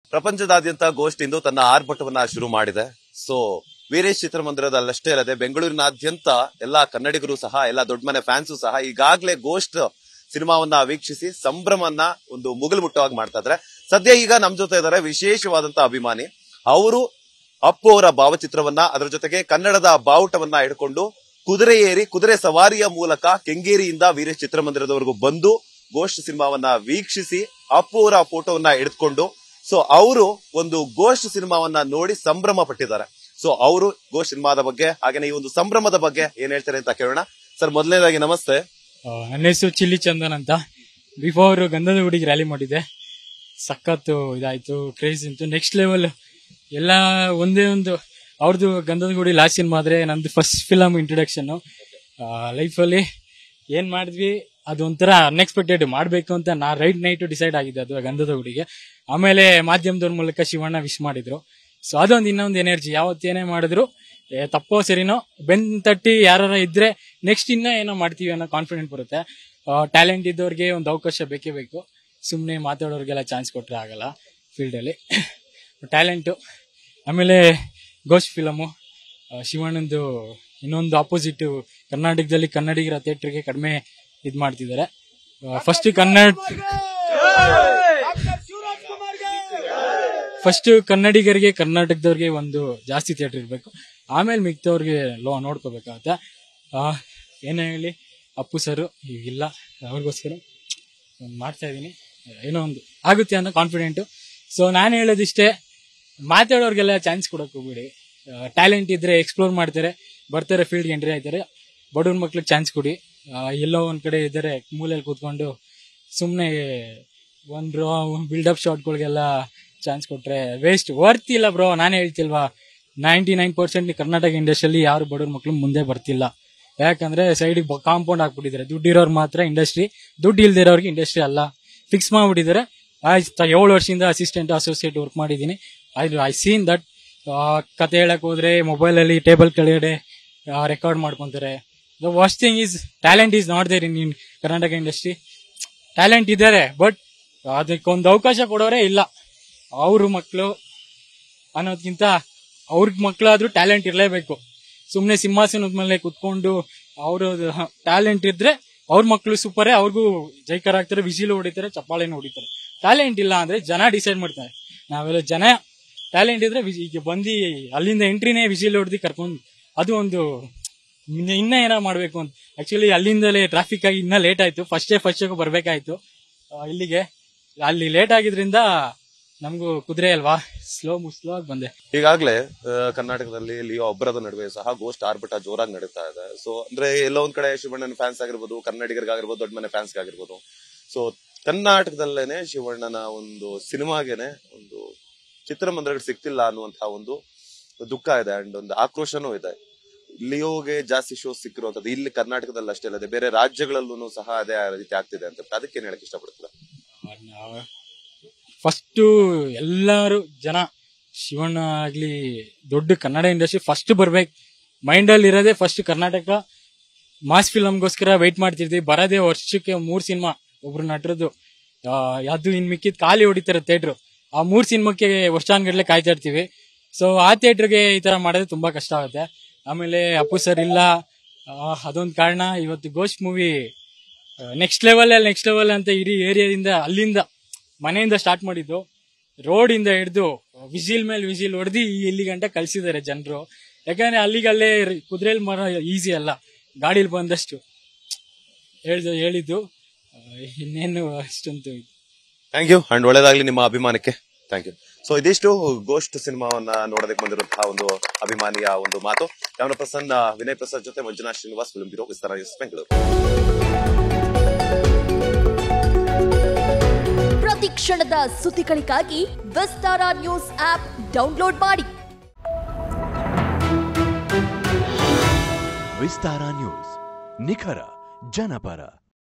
ಪ್ರಪಂಚದಾದ್ಯಂತ ಗೋಷ್ಠಿ ಇಂದು ತನ್ನ ಆರ್ಭಟವನ್ನ ಶುರು ಮಾಡಿದೆ ಸೊ ವೀರೇಶ್ ಚಿತ್ರಮಂದಿರದಲ್ಲಷ್ಟೇ ಅಲ್ಲದೆ ಬೆಂಗಳೂರಿನಾದ್ಯಂತ ಎಲ್ಲಾ ಕನ್ನಡಿಗರು ಸಹ ಎಲ್ಲಾ ದೊಡ್ಡ ಮನೆ ಫ್ಯಾನ್ಸು ಸಹ ಈಗಾಗಲೇ ಗೋಸ್ಟ್ ಸಿನಿಮಾವನ್ನ ವೀಕ್ಷಿಸಿ ಸಂಭ್ರಮನ್ನ ಒಂದು ಮುಗಿಲು ಮುಟ್ಟುವಾಗಿ ಮಾಡ್ತಾ ಇದ್ದಾರೆ ಸದ್ಯ ಈಗ ನಮ್ ಜೊತೆ ಇದ್ದಾರೆ ವಿಶೇಷವಾದಂತ ಅಭಿಮಾನಿ ಅವರು ಅಪ್ಪು ಅವರ ಭಾವಚಿತ್ರವನ್ನ ಅದರ ಜೊತೆಗೆ ಕನ್ನಡದ ಬಾವುಟವನ್ನ ಹಿಡ್ಕೊಂಡು ಕುದುರೆ ಏರಿ ಕುದುರೆ ಸವಾರಿಯ ಮೂಲಕ ಕೆಂಗೇರಿಯಿಂದ ವೀರೇಶ್ ಚಿತ್ರಮಂದಿರದವರೆಗೂ ಬಂದು ಗೋಷ್ಠ ಸಿನಿಮಾವನ್ನ ವೀಕ್ಷಿಸಿ ಅಪ್ಪು ಅವರ ಫೋಟೋವನ್ನ ಹಿಡಿದುಕೊಂಡು ಸೊ ಅವರು ಒಂದು ಗೋಷ್ಠ ಸಿನಿಮಾವನ್ನ ನೋಡಿ ಸಂಭ್ರಮ ಪಟ್ಟಿದ್ದಾರೆ ಸೊ ಅವರು ಗೋಷ್ಠ ಸಿನಿಮಾದ ಬಗ್ಗೆ ಹಾಗೇನೆ ಈ ಒಂದು ಸಂಭ್ರಮದ ಬಗ್ಗೆ ಏನ್ ಹೇಳ್ತಾರೆ ಅಂತ ಕೇಳೋಣ ಸರ್ ಮೊದಲನೇದಾಗಿ ನಮಸ್ತೆ ಆ, ನನ್ನ ಹೆಸರು ಚಿಲ್ಲಿ ಚಂದನ್ ಅಂತ ಬಿಫೋರ್ ಗಂಧದ ಗುಡಿಗೆ ರ್ಯಾಲಿ ಮಾಡಿದ್ದೆ ಸಖತ್ತು ಇದಾಯ್ತು ಕ್ರೇಜ್ ಇತ್ತು ನೆಕ್ಸ್ಟ್ ಲೆವೆಲ್ ಎಲ್ಲ ಒಂದೇ ಒಂದು ಅವ್ರದ್ದು ಗಂಧದ ಗುಡಿ ಲಾಸ್ಟ್ ಸಿನಿಮಾ ಆದ್ರೆ ನಂದು ಫಸ್ಟ್ ಫಿಲಮ್ ಇಂಟ್ರೊಡಕ್ಷನ್ ಲೈಫಲ್ಲಿ ಏನ್ ಮಾಡಿದ್ವಿ ಅದೊಂಥರ ಅನ್ಎಕ್ಸ್ಪೆಕ್ಟೆಡ್ ಮಾಡಬೇಕು ಅಂತ ನಾ ರೈಟ್ ನೈಟ್ ಡಿಸೈಡ್ ಆಗಿದ್ದೆ ಅದು ಗಂಧದ ಗುಡಿಗೆ ಆಮೇಲೆ ಮಾಧ್ಯಮದವ್ರ ಮೂಲಕ ಶಿವಣ್ಣ ವಿಶ್ ಮಾಡಿದ್ರು ಸೊ ಅದೊಂದು ಇನ್ನೊಂದು ಎನರ್ಜಿ ಯಾವತ್ತೇನೇ ಮಾಡಿದ್ರು ಏ, ತಪ್ಪೋ ಸರಿನೋ ಬೆನ್ ತಟ್ಟಿ ಯಾರ ಇದ್ರೆ ನೆಕ್ಸ್ಟ್ ಇನ್ನ ಏನೋ ಮಾಡ್ತೀವಿ ಅನ್ನೋ ಕಾನ್ಫಿಡೆಂಟ್ ಬರುತ್ತೆ ಟ್ಯಾಲೆಂಟ್ ಇದ್ದವ್ರಿಗೆ ಒಂದು ಅವಕಾಶ ಬೇಕೇ ಬೇಕು ಸುಮ್ಮನೆ ಮಾತಾಡೋರಿಗೆಲ್ಲ ಚಾನ್ಸ್ ಕೊಟ್ಟರೆ ಆಗಲ್ಲ ಫೀಲ್ಡಲ್ಲಿ ಟ್ಯಾಲೆಂಟು ಆಮೇಲೆ ಗೋಸ್ಟ್ ಫಿಲಮು ಶಿವಣ್ಣಂದು ಇನ್ನೊಂದು ಆಪೋಸಿಟ್ ಕರ್ನಾಟಕದಲ್ಲಿ ಕನ್ನಡಿಗರ ಥಿಯೇಟ್ರಿಗೆ ಕಡಿಮೆ ಇದು ಮಾಡ್ತಿದ್ದಾರೆ ಫಸ್ಟ್ ಕನ್ನಡ ಫಸ್ಟ್ ಕನ್ನಡಿಗರಿಗೆ ಕರ್ನಾಟಕದವ್ರಿಗೆ ಒಂದು ಜಾಸ್ತಿ ಥಿಯೇಟರ್ ಇರಬೇಕು ಆಮೇಲೆ ಮಿಕ್ತವ್ರಿಗೆ ಲೋ ನೋಡ್ಕೋಬೇಕಾಗತ್ತೆ ಆ, ಏನೇ ಹೇಳಿ ಅಪ್ಪು ಸರು ಈಗಿಲ್ಲ ಅವ್ರಿಗೋಸ್ಕರ ಒಂದ್ ಮಾಡ್ತಾ ಇದ್ದೀನಿ ಏನೋ ಒಂದು ಆಗುತ್ತೆ ಅನ್ನೋ ಕಾನ್ಫಿಡೆಂಟು ಸೊ ನಾನು ಹೇಳೋದಿಷ್ಟೇ ಮಾತಾಡೋರ್ಗೆಲ್ಲ ಚಾನ್ಸ್ ಕೊಡೋಕೆ ಹೋಗ್ಬೇಡಿ ಟ್ಯಾಲೆಂಟ್ ಇದ್ರೆ ಎಕ್ಸ್ಪ್ಲೋರ್ ಮಾಡ್ತಾರೆ ಬರ್ತಾರೆ ಫೀಲ್ಡ್ಗೆ ಎಂಟ್ರಿ ಆಯ್ತಾರೆ ಬಡವ್ರ ಮಕ್ಳಿಗೆ ಚಾನ್ಸ್ ಕೊಡಿ ಆ, ಎಲ್ಲೋ ಒಂದ್ ಕಡೆ ಇದ್ದಾರೆ ಮೂಲೆಯಲ್ಲಿ ಕೂತ್ಕೊಂಡು ಸುಮ್ಮನೆ ಒಂದು ಬಿಲ್ಡಪ್ ಶಾಟ್ಗಳಿಗೆಲ್ಲ ಚಾನ್ಸ್ ಕೊಟ್ರೆ ವೇಸ್ಟ್ ವರ್ತ್ ಇಲ್ಲ ಬ್ರೋ ನಾನೇ ಹೇಳ್ತಿಲ್ವಾ ನೈಂಟಿ ನೈನ್ ಪರ್ಸೆಂಟ್ ಕರ್ನಾಟಕ ಇಂಡಸ್ಟ್ರಿಯಲ್ಲಿ ಯಾರು ಬಡವ್ರ ಮಕ್ಳು ಮುಂದೆ ಬರ್ತಿಲ್ಲ ಯಾಕಂದ್ರೆ ಸೈಡಿಗೆ ಕಾಂಪೌಂಡ್ ಹಾಕ್ಬಿಟ್ಟಿದ್ದಾರೆ ದುಡ್ಡು ಇರೋರು ಮಾತ್ರ ಇಂಡಸ್ಟ್ರಿ ದುಡ್ಡು ಇಲ್ದಿರೋರ್ಗೆ ಇಂಡಸ್ಟ್ರಿ ಅಲ್ಲ ಫಿಕ್ಸ್ ಮಾಡ್ಬಿಟ್ಟಿದ್ದಾರೆ ಆಯ್ತು ಏಳು ವರ್ಷದಿಂದ ಅಸಿಸ್ಟೆಂಟ್ ಅಸೋಸಿಯೇಟ್ ವರ್ಕ್ ಮಾಡಿದ್ದೀನಿ ಐ ಐ ಸೀನ್ ದಟ್ ಕತೆ ಹೇಳಕ್ ಹೋದ್ರೆ ಮೊಬೈಲಲ್ಲಿ ಟೇಬಲ್ ಕೆಳಗಡೆ ರೆಕಾರ್ಡ್ ಮಾಡ್ಕೊಂತಾರೆ the worst thing is talent is not there in in Karnataka industry talent ಇದ್ದಾರೆ ಬಟ್ ಅದಕ್ಕೊಂದು ಅವಕಾಶ ಕೊಡೋರೇ ಇಲ್ಲ ಅವ್ರ ಮಕ್ಕಳು ಅನ್ನೋದ್ಕಿಂತ ಅವ್ರಿಗೆ ಮಕ್ಕಳಾದ್ರೂ ಟ್ಯಾಲೆಂಟ್ ಇರಲೇಬೇಕು ಸುಮ್ಮನೆ ಸಿಂಹಾಸನದ ಮೇಲೆ ಕುತ್ಕೊಂಡು ಅವರು ಟ್ಯಾಲೆಂಟ್ ಇದ್ರೆ ಅವ್ರ ಮಕ್ಕಳು ಸೂಪರೇ ಅವ್ರಿಗೂ ಜೈಕರ್ ಆಗ್ತಾರೆ ವಿಸಿಲು ಹೊಡಿತಾರೆ ಚಪ್ಪಾಳೆನೂ ಹೊಡಿತಾರೆ ಟ್ಯಾಲೆಂಟ್ ಇಲ್ಲ ಅಂದ್ರೆ ಜನ ಡಿಸೈಡ್ ಮಾಡ್ತಾರೆ ನಾವೆಲ್ಲ ಜನ ಟ್ಯಾಲೆಂಟ್ ಇದ್ರೆ ವಿಸಿ- ಈಗ ಬಂದು ಅಲ್ಲಿಂದ ಎಂಟ್ರಿನೇ ವಿಸಿಲ್ ಹೊಡೆದು ಕರ್ಕೊಂಡು ಅದು ಒಂದು ಇನ್ನ ಇನ್ನ ಏನೋ ಮಾಡ್ಬೇಕು ಅಂತ ಆಕ್ಚುಲಿ ಅಲ್ಲಿಂದಲೇ ಟ್ರಾಫಿಕ್ ಆಗಿ ಇನ್ನ ಲೇಟ್ ಆಯ್ತು ಫಸ್ಟ್ ಡೇ ಫಸ್ಟ್ ಬರ್ಬೇಕಾಯ್ತು ಆ, ಇಲ್ಲಿಗೆ ಅಲ್ಲಿ ಲೇಟ್ ಆಗಿದ್ರಿಂದ ನಮಗೂ ಕುದುರೆ ಅಲ್ವಾ ಸ್ಲೋ ಸ್ಲೋ ಆಗಿ ಬಂದೆ ಈಗಾಗಲೇ ಕರ್ನಾಟಕದಲ್ಲಿ ಲಿಯೋ ಒಬ್ಬರದ ನಡುವೆ ಸಹ ಗೋಸ್ಟ್ ಆರ್ಭಟ ಜೋರಾಗಿ ನಡೀತಾ ಇದೆ ಸೊ ಅಂದ್ರೆ ಎಲ್ಲೋ ಒಂದ್ ಕಡೆ ಶಿವಣ್ಣನ ಫ್ಯಾನ್ಸ್ ಆಗಿರ್ಬೋದು ಕನ್ನಡಿಗರಿಗಾಗಿರ್ಬೋದು ದೊಡ್ಡ ಮನೆ ಫ್ಯಾನ್ಸ್ ಆಗಿರ್ಬೋದು ಸೊ ಕರ್ನಾಟಕದಲ್ಲೇನೆ ಶಿವಣ್ಣನ ಒಂದು ಸಿನಿಮಾಗೆನೆ ಒಂದು ಚಿತ್ರಮಂದಿರಗಳು ಸಿಗ್ತಿಲ್ಲ ಅನ್ನುವಂತಹ ಒಂದು ದುಃಖ ಇದೆ ಅಂಡ್ ಒಂದು ಆಕ್ರೋಶನೂ ಇದೆ ಲಿಯೋಗೆ ಜಾಸ್ತಿ ಶೋ ಸಿಕ್ಕಿರುವಂತದ್ದು ಇಲ್ಲಿ ಕರ್ನಾಟಕದಲ್ಲಿ ಅಷ್ಟೇ ಅಲ್ಲದೆ ಬೇರೆ ರಾಜ್ಯಗಳಲ್ಲೂ ಸಹ ಅದೇ ರೀತಿ ಆಗ್ತಿದೆ ಅಂತ ಅದಕ್ಕೆ ಏನ್ ಹೇಳಕ್ ಇಷ್ಟಪಡ್ತೀರಾ ಫಸ್ಟ್ ಎಲ್ಲಾರು ಜನ ಶಿವಣ್ಣ ಆಗ್ಲಿ ದೊಡ್ಡ ಕನ್ನಡ ಇಂಡಸ್ಟ್ರಿ ಫಸ್ಟ್ ಬರ್ಬೇಕು ಮೈಂಡ್ ಅಲ್ಲಿ ಇರೋದೇ ಫಸ್ಟ್ ಕರ್ನಾಟಕ ಮಾಸ್ ಫಿಲಮ್ಗೋಸ್ಕರ ವೆಯ್ಟ್ ಮಾಡ್ತಿರ್ತೀವಿ ಬರೋದೇ ವರ್ಷಕ್ಕೆ ಮೂರ್ ಸಿನಿಮಾ ಒಬ್ರು ನಟರದ್ದು ಆ, ಅದು ಇನ್ ಮಿಕ್ಕಿದ್ ಖಾಲಿ ಹೊಡಿತಾರೆ ಥಿಯೇಟ್ರು ಆ ಮೂರ್ ಸಿನಿಮಾಕ್ಕೆ ವರ್ಷಾನ್ಗಟ್ಲೆ ಕಾಯ್ತಾ ಇರ್ತೀವಿ ಸೊ ಆ ಥಿಯೇಟ್ರಿಗೆ ಈ ತರ ಮಾಡೋದು ತುಂಬಾ ಕಷ್ಟ ಆಗುತ್ತೆ ಆಮೇಲೆ ಅಪ್ಪು ಸರ್ ಇಲ್ಲ ಆ, ಅದೊಂದ್ ಕಾರಣ ಇವತ್ತು ಗೋಸ್ಟ್ ಮೂವಿ ನೆಕ್ಸ್ಟ್ ಲೆವೆಲ್ ಅಲ್ಲಿ ನೆಕ್ಸ್ಟ್ ಲೆವೆಲ್ ಅಂತ ಇಡೀ ಏರಿಯಾದಿಂದ ಅಲ್ಲಿಂದ ಮನೆಯಿಂದ ಸ್ಟಾರ್ಟ್ ಮಾಡಿದ್ದು ರೋಡ್ ಇಂದ ಹಿಡಿದು ವಿಸಿಲ್ ಮೇಲೆ ವಿಸಿಲ್ ಹೊಡೆದು ಇಲ್ಲಿ ಗಂಟ ಕಳ್ಸಿದ್ದಾರೆ ಜನರು ಯಾಕಂದ್ರೆ ಅಲ್ಲಿಗಲ್ಲೇ ಕುದುರೆಲ್ ಮರ ಈಸಿ ಅಲ್ಲ ಗಾಡಿಲಿ ಬಂದಷ್ಟು ಹೇಳ್ದು ಹೇಳಿದ್ದು ಆ, ಇನ್ನೇನು ಅಷ್ಟೊಂದು ಥ್ಯಾಂಕ್ ಯು ಅಂಡ್ ಒಳ್ಳೇದಾಗ್ಲಿ ನಿಮ್ಮ ಅಭಿಮಾನಕ್ಕೆ ಥ್ಯಾಂಕ್ ಯು ಸೊ ಇದಿಷ್ಟು ಗೋಸ್ಟ್ ಸಿನಿಮಾವನ್ನ ನೋಡೋದಕ್ಕೆ ಬಂದಿರುವಂತಹ ಒಂದು ಅಭಿಮಾನಿಯ ಒಂದು ಮಾತು ಕ್ಯಾಮರಾ ಪರ್ಸನ್ ವಿನಯ್ ಪ್ರಸಾದ್ ಜೊತೆ Manjunath Srinivas film bureau Vistara news Bengaluru ಪ್ರತಿ ಕ್ಷಣದ ಸುದ್ದಿಗಳಿಗಾಗಿ ವಿಸ್ತಾರ ನ್ಯೂಸ್ ಆಪ್ ಡೌನ್ಲೋಡ್ ಮಾಡಿ ವಿಸ್ತಾರ ನ್ಯೂಸ್ ನಿಖರ ಜನಪರ